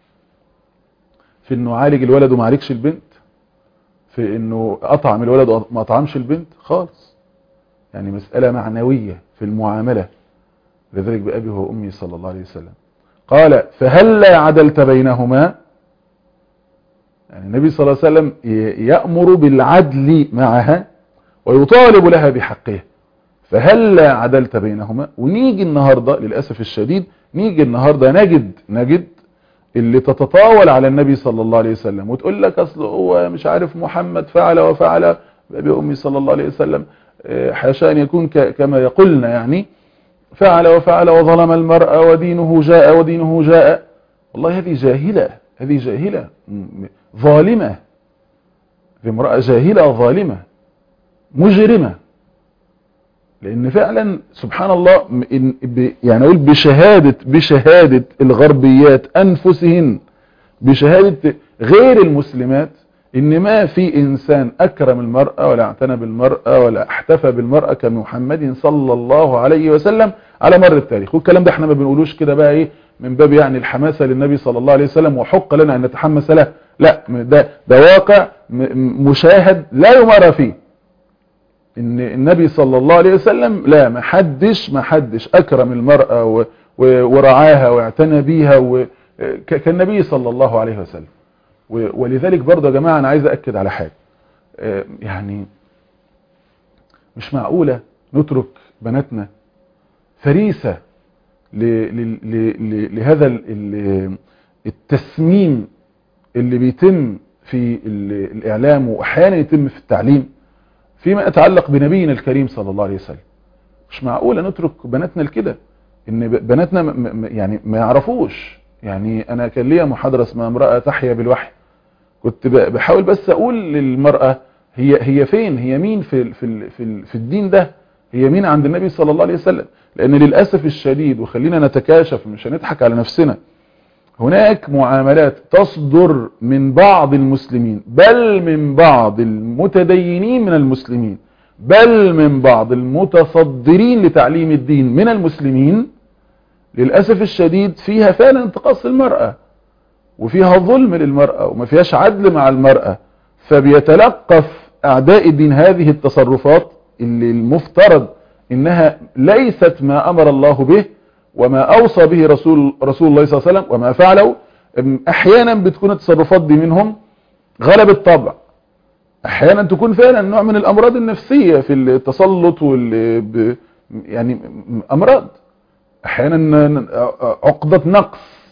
في انه عالج الولد وما عالجش البنت في انه اطعم الولد وما اطعمش البنت خالص يعني مسألة معنوية في المعاملة لذلك بأبي وأمي صلى الله عليه وسلم قال فهل لا عدلت بينهما يعني النبي صلى الله عليه وسلم يأمر بالعدل معها ويطالب لها بحقها فهل لا عدلت بينهما ونيجي النهاردة للأسف الشديد نيجي النهاردة نجد نجد اللي تتطاول على النبي صلى الله عليه وسلم وتقول لك اصل هو مش عارف محمد فعل وفعل بأبي أمي صلى الله عليه وسلم حاشا أن يكون كما يقولنا يعني فعل وفعل وظلم المرأة ودينه جاء ودينه جاء والله هذه جاهلة هذه جاهلة ظالمة في امرأة جاهلة ظالمة مجرمة لأن فعلا سبحان الله يعني أقول بشهادة بشهادة الغربيات أنفسهن بشهادة غير المسلمات إن ما في إنسان أكرم المرأة ولا اعتنى بالمرأة ولا احتفى بالمرأة كمحمد صلى الله عليه وسلم على مر التاريخ والكلام ده احنا ما بنقولوش كده بقى ايه من باب يعني الحماسة للنبي صلى الله عليه وسلم وحق لنا أن نتحمس له لا ده, ده واقع مشاهد لا يمارى فيه ان النبي صلى الله عليه وسلم لا ما حدش ما حدش اكرم المرأة ورعاها واعتنى بيها كالنبي صلى الله عليه وسلم ولذلك برضه يا جماعة انا عايز اكد على حاجة يعني مش معقولة نترك بناتنا فريسة لهذا التسميم اللي بيتم في الاعلام واحيانا يتم في التعليم فيما يتعلق بنبينا الكريم صلى الله عليه وسلم مش معقولة نترك بناتنا لكده ان بناتنا يعني ما يعرفوش يعني انا كان ليا محاضرة اسمها امرأة تحيا بالوحي كنت بحاول بس اقول للمرأة هي هي فين هي مين في في في, في الدين ده هي مين عند النبي صلى الله عليه وسلم لان للأسف الشديد وخلينا نتكاشف مش هنضحك على نفسنا هناك معاملات تصدر من بعض المسلمين بل من بعض المتدينين من المسلمين بل من بعض المتصدرين لتعليم الدين من المسلمين للأسف الشديد فيها فعلا انتقاص المرأة وفيها ظلم للمرأة وما فيهاش عدل مع المرأة فبيتلقف أعداء الدين هذه التصرفات اللي المفترض إنها ليست ما أمر الله به وما أوصى به رسول, رسول الله صلى الله عليه وسلم وما فعله أحيانا بتكون التصرفات دي منهم غلب الطبع أحيانا تكون فعلا نوع من الأمراض النفسية في التسلط وال يعني أمراض أحيانا عقدة نقص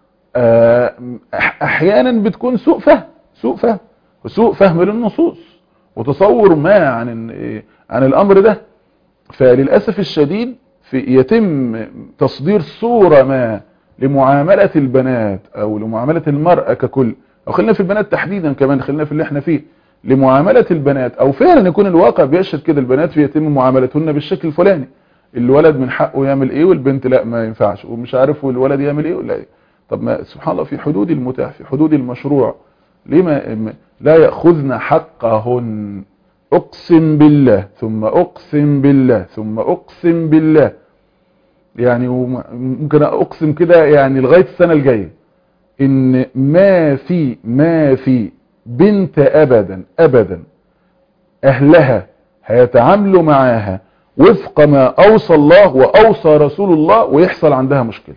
أحيانا بتكون سوء فهم سوء فهم وسوء فهم للنصوص وتصور ما عن عن الأمر ده فللأسف الشديد في يتم تصدير صورة ما لمعاملة البنات او لمعاملة المرأة ككل او خلينا في البنات تحديدا كمان خلينا في اللي احنا فيه لمعاملة البنات او فعلا يكون الواقع بيشهد كده البنات يتم معاملتهن بالشكل الفلاني الولد من حقه يعمل ايه والبنت لا ما ينفعش ومش عارف والولد يعمل ايه ولا ايه طب ما سبحان الله في حدود المتاح في حدود المشروع ليه ما لا يأخذن حقهن اقسم بالله ثم اقسم بالله ثم اقسم بالله يعني ممكن اقسم كده يعني لغاية السنة الجاية ان ما في ما في بنت ابدا ابدا اهلها هيتعاملوا معاها وفق ما اوصى الله واوصى رسول الله ويحصل عندها مشكلة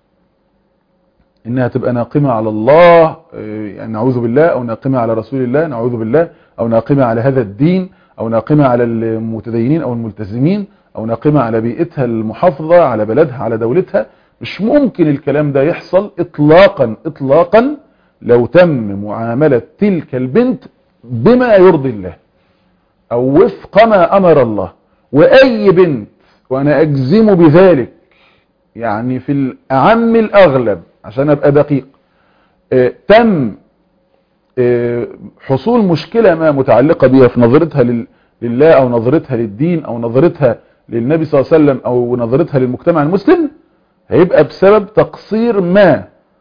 انها تبقى ناقمة على الله يعني نعوذ بالله او ناقمة على رسول الله نعوذ بالله او ناقمة على هذا الدين او ناقمة على المتدينين او الملتزمين او ناقمة على بيئتها المحافظة على بلدها على دولتها مش ممكن الكلام ده يحصل اطلاقا اطلاقا لو تم معاملة تلك البنت بما يرضي الله او وفق ما امر الله واي بنت وانا اجزم بذلك يعني في الاعم الاغلب عشان ابقى دقيق اه تم اه حصول مشكلة ما متعلقة بها في نظرتها لله او نظرتها للدين او نظرتها للنبي صلى الله عليه وسلم او نظرتها للمجتمع المسلم هيبقى بسبب تقصير ما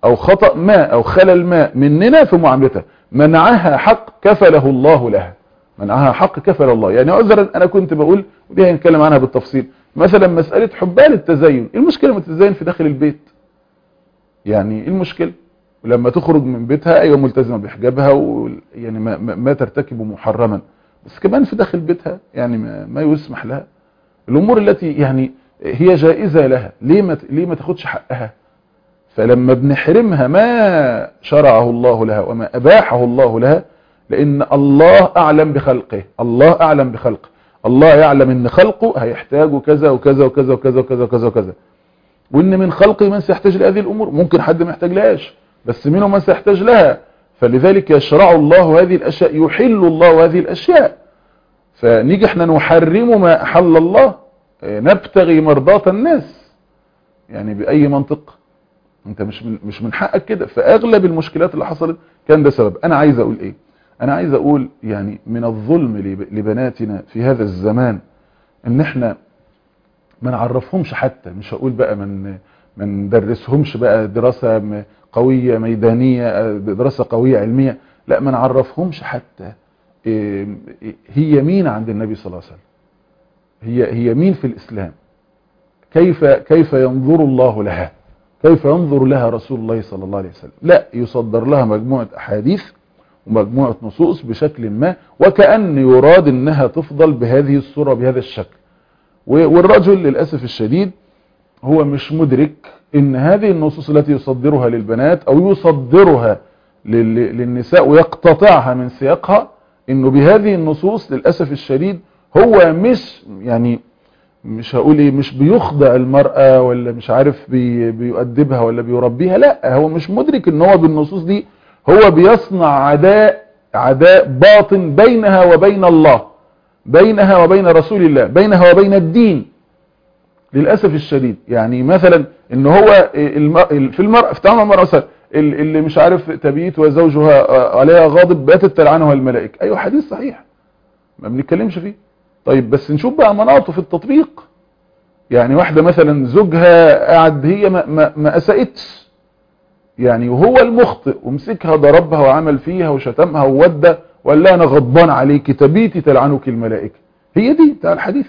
او خطأ ما او خلل ما مننا في معاملتها منعها حق كفله الله لها منعها حق كفل الله يعني عذرا انا كنت بقول ودي هنتكلم عنها بالتفصيل مثلا مسألة حبها للتزين المشكلة ما تتزين في داخل البيت يعني ايه المشكلة لما تخرج من بيتها ايوه ملتزمة بحجابها ويعني ما, ما, ما ترتكب محرما بس كمان في داخل بيتها يعني ما, ما يسمح لها الامور التي يعني هي جائزة لها ليه ما ليه ما تاخدش حقها فلما بنحرمها ما شرعه الله لها وما اباحه الله لها لان الله اعلم بخلقه الله اعلم بخلقه الله يعلم ان خلقه هيحتاجوا كذا وكذا وكذا وكذا وكذا وكذا وكذا وان من خلقه من سيحتاج لهذه الامور ممكن حد ما يحتاج لهاش بس منهم من سيحتاج لها فلذلك يشرع الله هذه الاشياء يحل الله هذه الاشياء فنيجي احنا نحرم ما احل الله نبتغي مرضات الناس يعني باي منطق انت مش من مش من حقك كده فاغلب المشكلات اللي حصلت كان ده سبب انا عايز اقول ايه انا عايز اقول يعني من الظلم لبناتنا في هذا الزمان ان احنا ما نعرفهمش حتى مش هقول بقى من ما ندرسهمش بقى دراسة قوية ميدانية دراسة قوية علمية لا ما نعرفهمش حتى هي مين عند النبي صلى الله عليه وسلم هي هي مين في الاسلام كيف كيف ينظر الله لها كيف ينظر لها رسول الله صلى الله عليه وسلم لا يصدر لها مجموعة احاديث ومجموعة نصوص بشكل ما وكأن يراد انها تفضل بهذه الصورة بهذا الشكل والرجل للأسف الشديد هو مش مدرك ان هذه النصوص التي يصدرها للبنات او يصدرها للنساء ويقتطعها من سياقها انه بهذه النصوص للأسف الشديد هو مش يعني مش هقول ايه مش بيخضع المرأة ولا مش عارف بي بيؤدبها ولا بيربيها لا هو مش مدرك ان هو بالنصوص دي هو بيصنع عداء عداء باطن بينها وبين الله بينها وبين رسول الله بينها وبين الدين للأسف الشديد يعني مثلا ان هو في المرأة في تعامل المرأة مثلا اللي مش عارف تبيت وزوجها عليها غاضب باتت تلعنها الملائكة ايوه حديث صحيح ما بنتكلمش فيه طيب بس نشوف بقى مناطه في التطبيق يعني واحدة مثلا زوجها قاعد هي ما, ما, ما اسأتش يعني وهو المخطئ ومسكها ضربها وعمل فيها وشتمها وودى وقال لها انا غضبان عليك تبيتي تلعنك الملائكة هي دي بتاع الحديث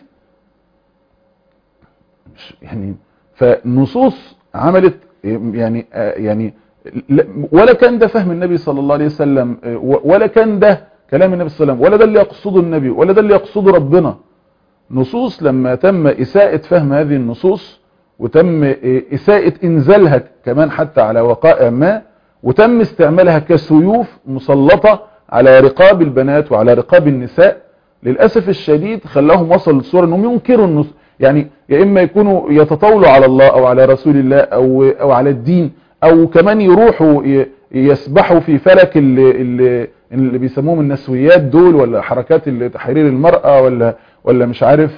يعني فالنصوص عملت يعني يعني ولا كان ده فهم النبي صلى الله عليه وسلم ولا كان ده كلام النبي صلى الله عليه وسلم ولا ده اللي يقصده النبي ولا ده اللي يقصده ربنا نصوص لما تم إساءة فهم هذه النصوص وتم إساءة إنزالها كمان حتى على وقائع ما وتم استعمالها كسيوف مسلطة على رقاب البنات وعلى رقاب النساء للأسف الشديد خلاهم وصلوا للصورة أنهم ينكروا النص يعني يا إما يكونوا يتطاولوا على الله أو على رسول الله أو, أو على الدين أو كمان يروحوا يسبحوا في فلك اللي, اللي, اللي بيسموهم النسويات دول ولا حركات تحرير المرأة ولا ولا مش عارف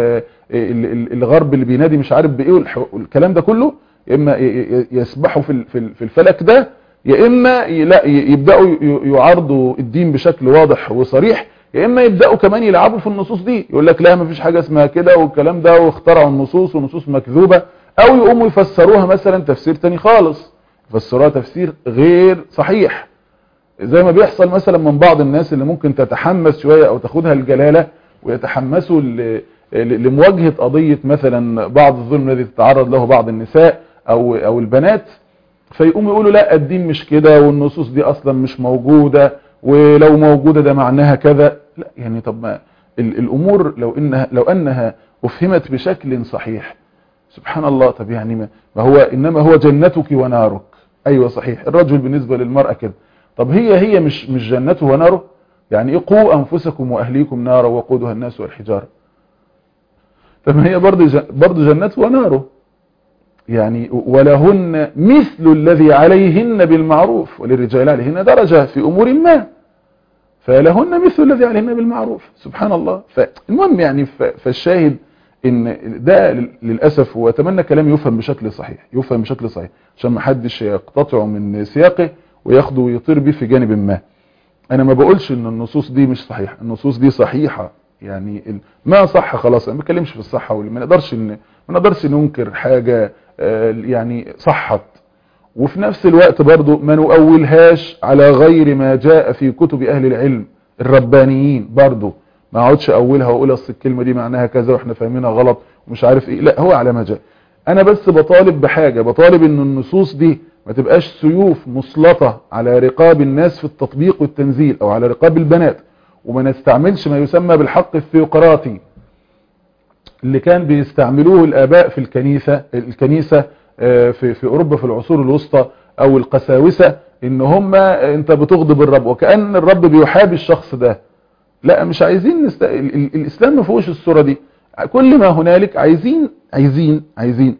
الغرب اللي بينادي مش عارف بايه الكلام ده كله يا اما يسبحوا في في الفلك ده يا اما لا يبداوا يعارضوا الدين بشكل واضح وصريح يا اما يبداوا كمان يلعبوا في النصوص دي يقول لك لا ما فيش حاجه اسمها كده والكلام ده واخترعوا النصوص ونصوص مكذوبه او يقوموا يفسروها مثلا تفسير تاني خالص يفسروها تفسير غير صحيح زي ما بيحصل مثلا من بعض الناس اللي ممكن تتحمس شوية او تاخدها الجلالة ويتحمسوا لمواجهة قضية مثلا بعض الظلم الذي تتعرض له بعض النساء او, أو البنات فيقوموا يقولوا لا الدين مش كده والنصوص دي اصلا مش موجودة ولو موجودة ده معناها كذا لا يعني طب ما الامور لو انها, لو انها افهمت بشكل صحيح سبحان الله طب يعني ما هو انما هو جنتك ونارك ايوه صحيح الرجل بالنسبة للمرأة كده طب هي هي مش مش جنته وناره يعني ايه قوا انفسكم واهليكم نارا وقودها الناس والحجاره طب هي برضه برضه جنته وناره يعني ولهن مثل الذي عليهن بالمعروف وللرجال عليهن درجة في امور ما فلهن مثل الذي عليهن بالمعروف سبحان الله فالمهم يعني فالشاهد ان ده للاسف واتمنى كلامي يفهم بشكل صحيح يفهم بشكل صحيح عشان ما حدش يقتطعه من سياقه وياخده ويطير بيه في جانب ما انا ما بقولش ان النصوص دي مش صحيحه النصوص دي صحيحه يعني ما صح خلاص انا ما بتكلمش في الصحه ما نقدرش ان ما نقدرش ننكر حاجه يعني صحت وفي نفس الوقت برضو ما نؤولهاش على غير ما جاء في كتب اهل العلم الربانيين برضو ما اقعدش اولها واقول اصل الكلمه دي معناها كذا واحنا فاهمينها غلط ومش عارف ايه لا هو على ما جاء انا بس بطالب بحاجه بطالب ان النصوص دي ما تبقاش سيوف مسلطه على رقاب الناس في التطبيق والتنزيل او على رقاب البنات وما نستعملش ما يسمى بالحق الثيوقراطي اللي كان بيستعملوه الاباء في الكنيسه الكنيسه في في اوروبا في العصور الوسطى او القساوسه ان هم انت بتغضب الرب وكأن الرب بيحابي الشخص ده لا مش عايزين نست... الاسلام ما فيهوش الصوره دي كل ما هنالك عايزين عايزين عايزين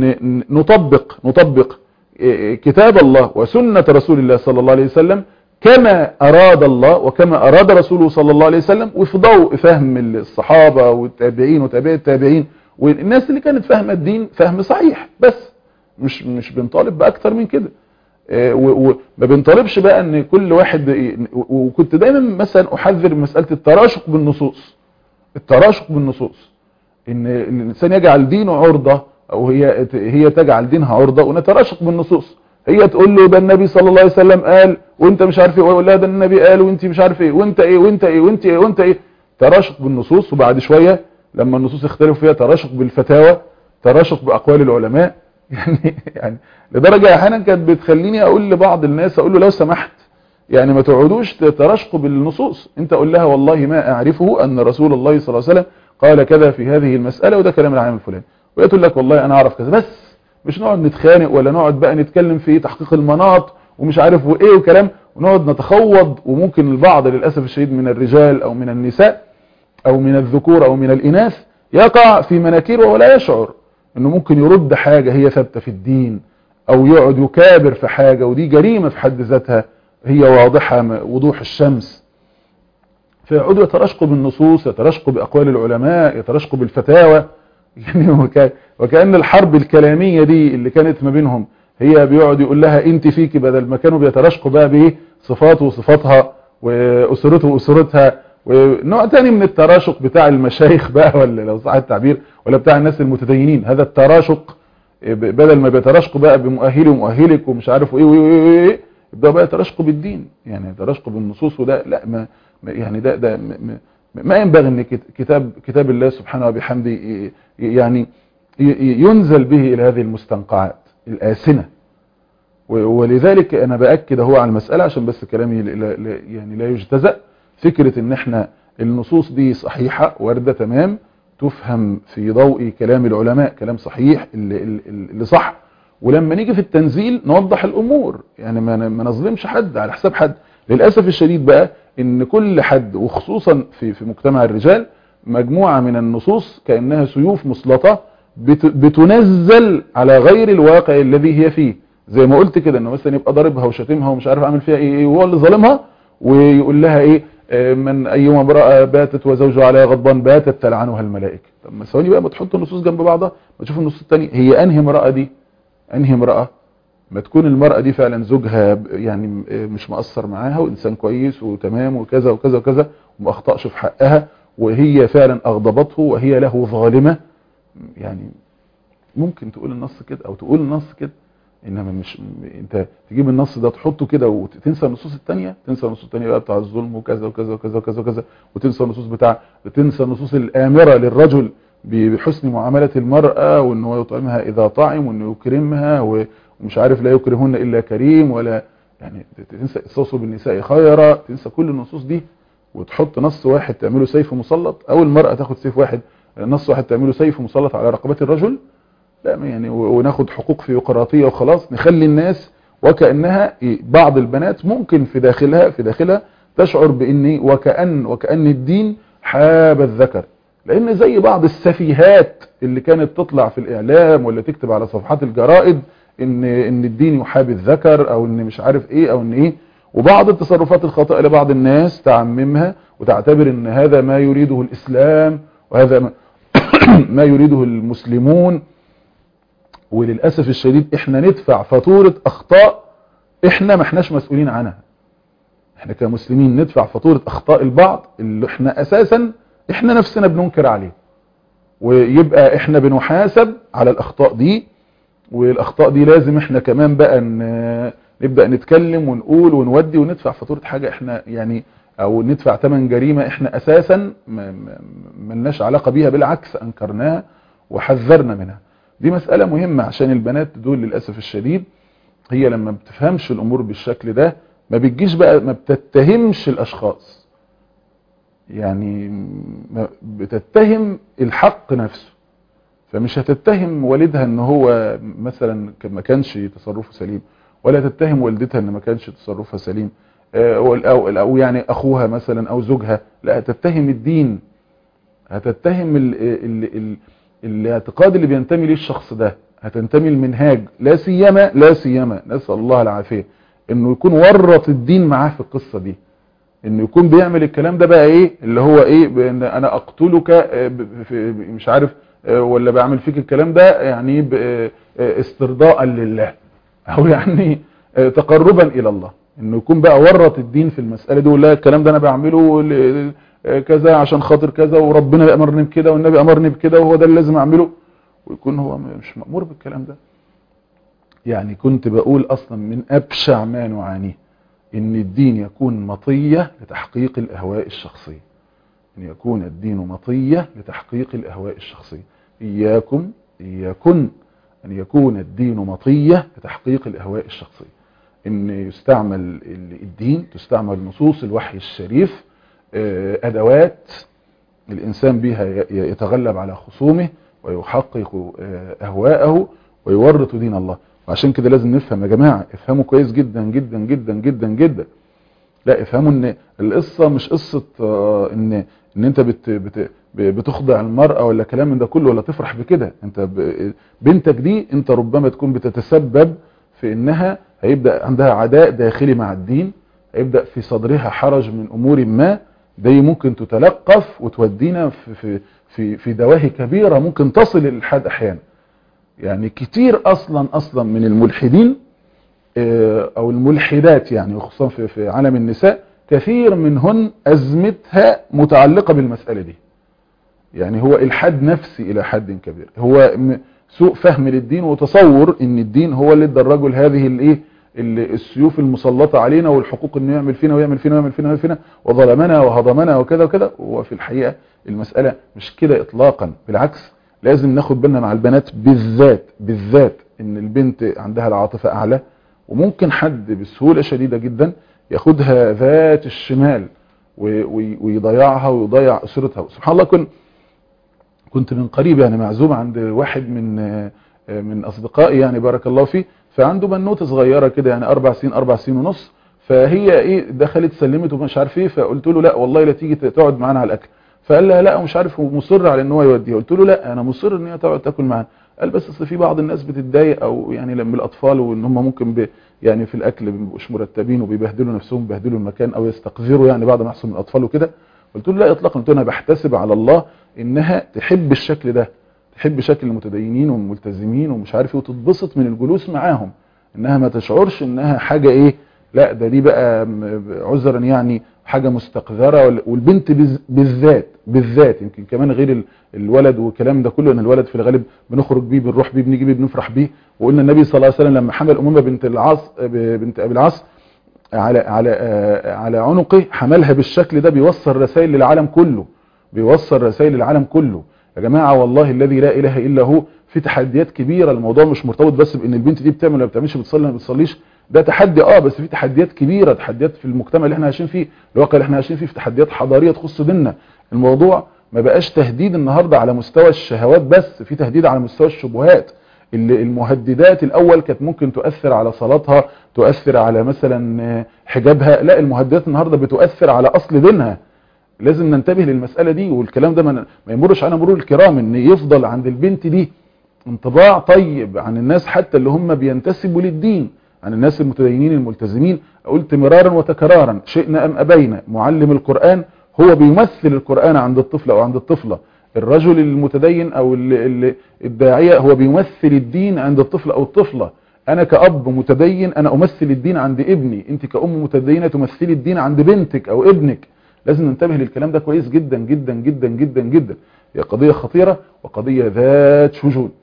نطبق نطبق كتاب الله وسنة رسول الله صلى الله عليه وسلم كما أراد الله وكما أراد رسوله صلى الله عليه وسلم وفي ضوء فهم الصحابة والتابعين وتابعي التابعين والناس اللي كانت فاهمة الدين فهم صحيح بس مش مش بنطالب بأكتر من كده وما بنطالبش بقى ان كل واحد وكنت دايما مثلا احذر مسألة التراشق بالنصوص التراشق بالنصوص ان الانسان يجعل دينه عرضة او هي هي تجعل دينها عرضة ونتراشق بالنصوص هي تقول له ده النبي صلى الله عليه وسلم قال وانت مش عارف ايه ويقول لها ده النبي قال وانت مش عارف ايه وانت ايه وانت ايه وانت ايه وانت ايه تراشق بالنصوص وبعد شوية لما النصوص اختلفوا فيها تراشق بالفتاوى تراشق باقوال العلماء يعني يعني لدرجة احيانا كانت بتخليني اقول لبعض الناس اقول له لو سمحت يعني ما تقعدوش تراشقوا بالنصوص انت قول لها والله ما اعرفه ان رسول الله صلى الله عليه وسلم قال كذا في هذه المسألة وده كلام العام الفلاني وهي تقول لك والله انا اعرف كذا بس مش نقعد نتخانق ولا نقعد بقى نتكلم في تحقيق المناط ومش عارف وايه وكلام ونقعد نتخوض وممكن البعض للأسف الشديد من الرجال او من النساء او من الذكور او من الاناث يقع في مناكيره ولا يشعر انه ممكن يرد حاجة هي ثابتة في الدين او يقعد يكابر في حاجة ودي جريمة في حد ذاتها هي واضحة وضوح الشمس فيقعدوا يتراشقوا بالنصوص يتراشقوا بأقوال العلماء يتراشقوا بالفتاوى يعني وكأن الحرب الكلامية دي اللي كانت ما بينهم هي بيقعد يقول لها انت فيك بدل ما كانوا بيتراشقوا بقى بايه صفاته وصفاتها واسرته واسرتها ونوع تاني من التراشق بتاع المشايخ بقى ولا لو صح التعبير ولا بتاع الناس المتدينين هذا التراشق بدل ما بيتراشقوا بقى بمؤهلي ومؤهلك ومش عارف ايه وايه وايه يبداوا بقى يتراشقوا بالدين يعني يتراشقوا بالنصوص وده لا ما يعني ده ده ما ينبغي ان كتاب كتاب الله سبحانه وبحمده يعني ينزل به الى هذه المستنقعات الآسنة ولذلك انا باكد هو على المسألة عشان بس كلامي لا يعني لا يجتزأ فكرة ان احنا النصوص دي صحيحة واردة تمام تفهم في ضوء كلام العلماء كلام صحيح اللي, اللي صح ولما نيجي في التنزيل نوضح الامور يعني ما نظلمش حد على حساب حد للأسف الشديد بقى ان كل حد وخصوصا في في مجتمع الرجال مجموعة من النصوص كأنها سيوف مسلطة بتنزل على غير الواقع الذي هي فيه زي ما قلت كده انه مثلا يبقى ضاربها وشاتمها ومش عارف اعمل فيها ايه وهو اللي ظالمها ويقول لها ايه من ايما امرأة باتت وزوجها عليها غضبان باتت تلعنها الملائكة طب ما ثواني بقى ما تحط النصوص جنب بعضها ما تشوف النصوص الثانيه هي انهي امرأة دي انهي امرأة ما تكون المرأة دي فعلا زوجها يعني مش مقصر معاها وإنسان كويس وتمام وكذا وكذا وكذا وما أخطأش في حقها وهي فعلا أغضبته وهي له ظالمة يعني ممكن تقول النص كده أو تقول النص كده إنما مش أنت تجيب النص ده تحطه كده وتنسى النصوص التانية تنسى النصوص التانية بقى بتاع الظلم وكذا وكذا وكذا وكذا وكذا وتنسى النصوص بتاع تنسى النصوص الآمرة للرجل بحسن معاملة المرأة وإن هو يطعمها إذا طعم وإنه يكرمها و ومش عارف لا يكرهن إلا كريم ولا يعني تنسى استوصوا بالنساء خيرا تنسى كل النصوص دي وتحط نص واحد تعمله سيف مسلط أو المرأة تاخد سيف واحد نص واحد تعمله سيف مسلط على رقبات الرجل لا يعني وناخد حقوق فيقراطية وخلاص نخلي الناس وكأنها بعض البنات ممكن في داخلها في داخلها تشعر بإن وكأن وكأن الدين حاب الذكر لأن زي بعض السفيهات اللي كانت تطلع في الإعلام ولا تكتب على صفحات الجرائد ان ان الدين يحابي الذكر او ان مش عارف ايه او ان ايه وبعض التصرفات الخاطئه لبعض الناس تعممها وتعتبر ان هذا ما يريده الاسلام وهذا ما, ما يريده المسلمون وللاسف الشديد احنا ندفع فاتوره اخطاء احنا ما احناش مسؤولين عنها احنا كمسلمين ندفع فاتوره اخطاء البعض اللي احنا اساسا احنا نفسنا بننكر عليه ويبقى احنا بنحاسب على الاخطاء دي والاخطاء دي لازم احنا كمان بقى ن- نبدا نتكلم ونقول ونودي وندفع فاتوره حاجه احنا يعني او ندفع ثمن جريمه احنا اساسا ما- ما- ملناش علاقه بيها بالعكس انكرناها وحذرنا منها دي مساله مهمه عشان البنات دول للاسف الشديد هي لما بتفهمش الامور بالشكل ده ما بتجيش بقى ما بتتهمش الاشخاص يعني ما- بتتهم الحق نفسه فمش هتتهم والدها ان هو مثلا ك- ما كانش تصرفه سليم ولا تتهم والدتها ان ما كانش تصرفها سليم آه، او او أو يعني اخوها مثلا او زوجها لا هتتهم الدين هتتهم ال ال ال الاعتقاد اللي بينتمي ليه الشخص ده هتنتمي المنهاج لا سيما لا سيما نسال الله العافيه انه يكون ورط الدين معاه في القصه دي انه يكون بيعمل الكلام ده بقى ايه اللي هو ايه بان انا اقتلك آه، ب- في- مش عارف آه، ولا بعمل فيك الكلام ده يعني ب- آه، آه، استرضاء لله او يعني آه، تقربا الى الله انه يكون بقى ورط الدين في المساله دي ويقول لها الكلام ده انا بعمله ل- آه، كذا عشان خاطر كذا وربنا امرني بكده والنبي امرني بكده وهو ده اللي لازم اعمله ويكون هو مش مامور بالكلام ده يعني كنت بقول اصلا من ابشع ما نعانيه ان الدين يكون مطية لتحقيق الاهواء الشخصية ان يكون الدين مطية لتحقيق الاهواء الشخصية اياكم اياكن ان يكون الدين مطية لتحقيق الاهواء الشخصية ان يستعمل ال- الدين تستعمل نصوص الوحي الشريف آه، ادوات الانسان بها ي- يتغلب على خصومه ويحقق آه، اهواءه ويورط دين الله وعشان كده لازم نفهم يا جماعة افهموا كويس جدا جدا جدا جدا جدا لا افهموا ان القصة مش قصة آه، ان ان انت بت بت بتخضع المرأة ولا كلام من ده كله ولا تفرح بكده انت ب- بنتك دي انت ربما تكون بتتسبب في انها هيبدأ عندها عداء داخلي مع الدين هيبدأ في صدرها حرج من امور ما دي ممكن تتلقف وتودينا في في في, في دواهي كبيرة ممكن تصل للحد احيانا يعني كتير اصلا اصلا من الملحدين آه، او الملحدات يعني وخصوصا في, في عالم النساء كثير منهن ازمتها متعلقة بالمسألة دي يعني هو الحاد نفسي الى حد كبير هو م- سوء فهم للدين وتصور ان الدين هو اللي ادى الرجل هذه الايه ال- السيوف المسلطة علينا والحقوق انه يعمل فينا ويعمل فينا ويعمل فينا ويعمل فينا وظلمنا وهضمنا وكذا وكذا وفي الحقيقة المسألة مش كده اطلاقا بالعكس لازم ناخد بالنا مع البنات بالذات بالذات ان البنت عندها العاطفة اعلى وممكن حد بسهولة شديدة جدا ياخدها ذات الشمال و- وي- ويضيعها ويضيع اسرتها سبحان الله كنت كنت من قريب يعني معزوم عند واحد من من اصدقائي يعني بارك الله فيه فعنده بنوته صغيره كده يعني اربع سنين اربع سنين ونص فهي ايه دخلت سلمت ومش عارف ايه فقلت له لا والله لا تيجي تقعد معانا على الاكل فقال لها لا ومش عارف ومصر على ان هو يوديها قلت له لا انا مصر ان هي تقعد تاكل معانا قال بس اصل في بعض الناس بتتضايق او يعني لما الاطفال وان هم ممكن ب يعني في الاكل ما بيبقوش مرتبين وبيبهدلوا نفسهم بيبهدلوا المكان او يستقذروا يعني بعض ما يحصل من الاطفال وكده قلت له لا اطلاقا قلت له انا بحتسب على الله انها تحب الشكل ده تحب شكل المتدينين والملتزمين ومش عارف ايه وتتبسط من الجلوس معاهم انها ما تشعرش انها حاجة ايه لا ده دي بقى م- عذرا يعني حاجة مستقذرة وال- والبنت بز- بالذات بالذات يمكن كمان غير ال- الولد والكلام ده كله ان الولد في الغالب بنخرج بيه بنروح بيه بنيجي بيه بنفرح بيه وقلنا النبي صلى الله عليه وسلم لما حمل امومه بنت العاص ب- بنت ابي العاص على على آه، على عنقه حملها بالشكل ده بيوصل رسائل للعالم كله بيوصل رسائل للعالم كله يا جماعة والله الذي لا اله الا هو في تحديات كبيرة الموضوع مش مرتبط بس بان البنت دي بتعمل ولا بتعملش بتصلي ولا ما بتصليش ده تحدي اه بس في تحديات كبيرة تحديات في المجتمع اللي احنا عايشين فيه الواقع اللي احنا عايشين فيه في تحديات حضارية تخص ديننا الموضوع ما بقاش تهديد النهاردة على مستوى الشهوات بس في تهديد على مستوى الشبهات اللي المهددات الاول كانت ممكن تؤثر على صلاتها تؤثر على مثلا آه، حجابها لا المهددات النهاردة بتؤثر على اصل دينها لازم ننتبه للمسألة دي والكلام ده ما ما يمرش على مرور الكرام ان يفضل عند البنت دي انطباع طيب عن الناس حتى اللي هم بينتسبوا للدين عن الناس المتدينين الملتزمين قلت مرارا وتكرارا شئنا ام ابينا معلم القرآن هو بيمثل القرآن عند الطفل او عند الطفلة الرجل المتدين او ال- ال- الداعية هو بيمثل الدين عند الطفل او الطفلة انا كأب متدين انا امثل الدين عند ابني انت كأم متدينة تمثلي الدين عند بنتك او ابنك لازم ننتبه للكلام ده كويس جدا جدا جدا جدا جدا هي قضية خطيرة وقضية ذات شجون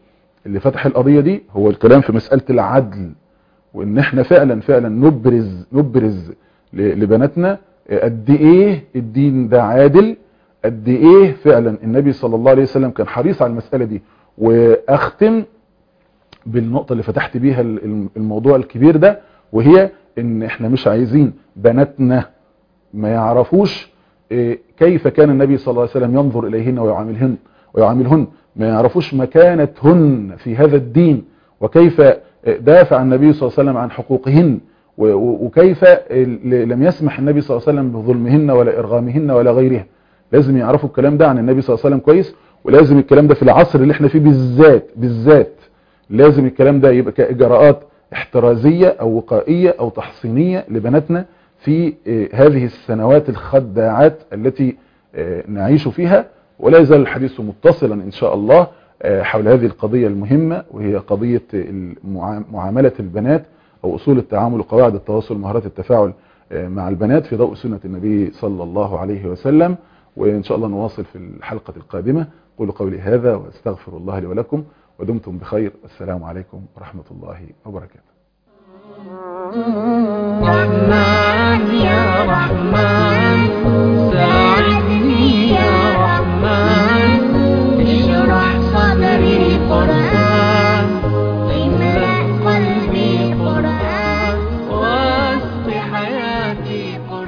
اللي فتح القضية دي هو الكلام في مسألة العدل وان احنا فعلا فعلا نبرز نبرز ل- لبناتنا قد ايه الدين ده عادل قد ايه فعلا النبي صلى الله عليه وسلم كان حريص على المسألة دي واختم بالنقطة اللي فتحت بيها ال- الموضوع الكبير ده وهي ان احنا مش عايزين بناتنا ما يعرفوش إيه، كيف كان النبي صلى الله عليه وسلم ينظر اليهن ويعاملهن ويعاملهن ما يعرفوش مكانتهن في هذا الدين وكيف دافع النبي صلى الله عليه وسلم عن حقوقهن و- و- وكيف ال- لم يسمح النبي صلى الله عليه وسلم بظلمهن ولا ارغامهن ولا غيرها لازم يعرفوا الكلام ده عن النبي صلى الله عليه وسلم كويس ولازم الكلام ده في العصر اللي احنا فيه بالذات بالذات لازم الكلام ده يبقى كإجراءات احترازية أو وقائية أو تحصينية لبناتنا في آه، هذه السنوات الخداعات التي آه، نعيش فيها ولا يزال الحديث متصلا إن شاء الله آه، حول هذه القضية المهمة وهي قضية المعا- معاملة البنات أو أصول التعامل وقواعد التواصل ومهارات التفاعل آه، مع البنات في ضوء سنة النبي صلى الله عليه وسلم وإن شاء الله نواصل في الحلقة القادمة قولوا قولي هذا واستغفر الله لي ولكم ودمتم بخير السلام عليكم ورحمة الله وبركاته رحمن يا رحمن ساعدني يا رحمن اشرح صدري قرآن املأ قلبي قرآن واسق حياتي قرآن